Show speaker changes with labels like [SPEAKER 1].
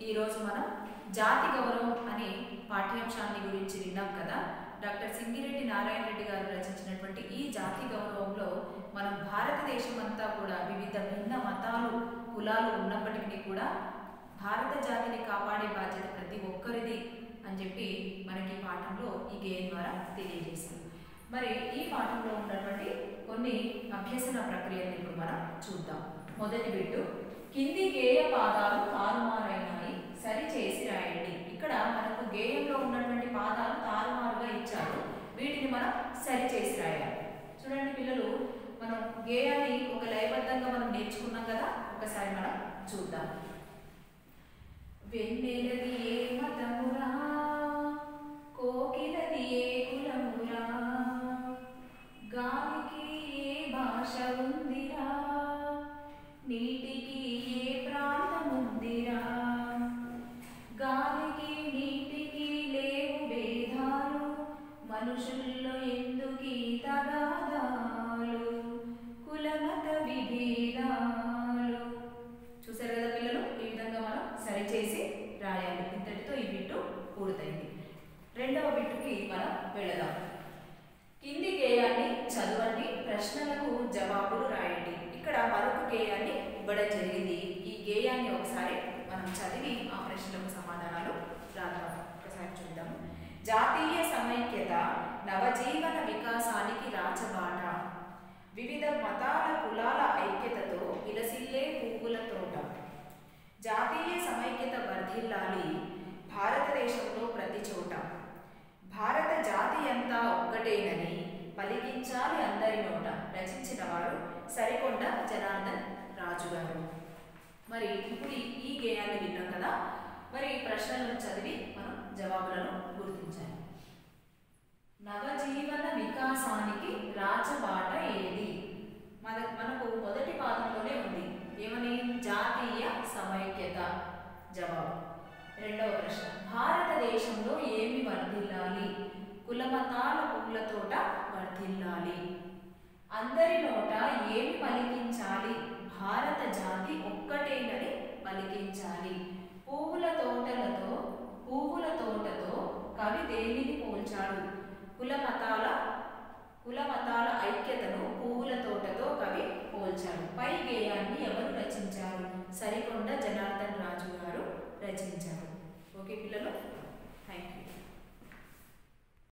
[SPEAKER 1] ఈరోజు మనం జాతి గౌరవం అనే పాఠ్యాంశాన్ని గురించి విన్నాం కదా డాక్టర్ సింగిరెడ్డి నారాయణ రెడ్డి గారు రచించినటువంటి ఈ జాతి గౌరవంలో మనం భారతదేశం అంతా కూడా వివిధ భిన్న మతాలు కులాలు ఉన్నప్పటికీ కూడా భారత జాతిని కాపాడే బాధ్యత ప్రతి ఒక్కరిది అని చెప్పి మనకి ఈ పాఠంలో ఈ గేయం ద్వారా తెలియజేస్తుంది మరి ఈ పాఠంలో ఉన్నటువంటి కొన్ని అభ్యసన ప్రక్రియలను ఇప్పుడు మనం చూద్దాం మొదటి బిట్టు కింది గేయ పాదాలు తారుమారైనాయి సరి చేసి రాయండి ఇక్కడ మనకు గేయంలో ఉన్నటువంటి పాదాలు తారుమారుగా ఇచ్చారు వీటిని మనం సరి చేసి రాయాలి చూడండి పిల్లలు మనం గేయాన్ని ఒక లయబద్ధంగా మనం నేర్చుకున్నాం కదా ఒకసారి మనం చూద్దాం వెన్నెలది ఏ మతమురా కోకిలది ఏ కులమురా గాలికి ఏ భాష ఉందిరా నీటికి ఏ ప్రాంతముందిరా గాలికి నీటికి లేవు భేదాలు మనుషుల్లో ఎందుకీ తగాదాలు కులమత విభేదాలు చూసారు కదా పిల్లలు ఈ విధంగా మనం సరిచేసి రాయాలి ఇంతటితో ఈ బిట్టు పూర్తయింది రెండవ బిట్టుకి మనం వెళదాం కింది గేయాన్ని చదవండి ప్రశ్నలకు జవాబులు రాయండి ఇక్కడ మరొక గేయాన్ని ఇవ్వడం జరిగింది ఈ గేయాన్ని ఒకసారి మనం చదివి ఆ ప్రశ్నలకు సమాధానాలు రాద్దాం ఒకసారి చూద్దాం జాతీయ సమైక్యత నవజీవన వికాసానికి రాచబాట వివిధ మతాల కులాల ఐక్యతతో విలసిల్లే పువ్వుల తోట జాతీయ సమైక్యత వర్ధిల్లాలి భారతదేశంలో ప్రతి చోట భారత జాతి అంతా ఒక్కటేనని పలికించాలి అందరి నోట రచించిన వారు సరికొండ జనార్దన్ రాజు గారు మరి ఇప్పుడు ఈ- ఈ గేయాన్ని విన్నాం కదా మరి ఈ ప్రశ్నలను చదివి మనం జవాబులను గుర్తించాలి నవజీవన వికాసానికి రాచబాట ఏది మన మనకు మొదటి పాదంలోనే ఉంది ఏమని జాతీయ సమైక్యత జవాబు రెండవ ప్రశ్న భారతదేశంలో ఏమి వర్ధిల్లాలి కులమతాల పూల తోట వర్ధిల్లాలి అందరి నోట ఏమి పలికించాలి భారత జాతి ఒక్కటేనని పలికించాలి పువ్వుల తోటలతో పువ్వుల తోటతో కవి దేనిని పోల్చాడు కుల మతాల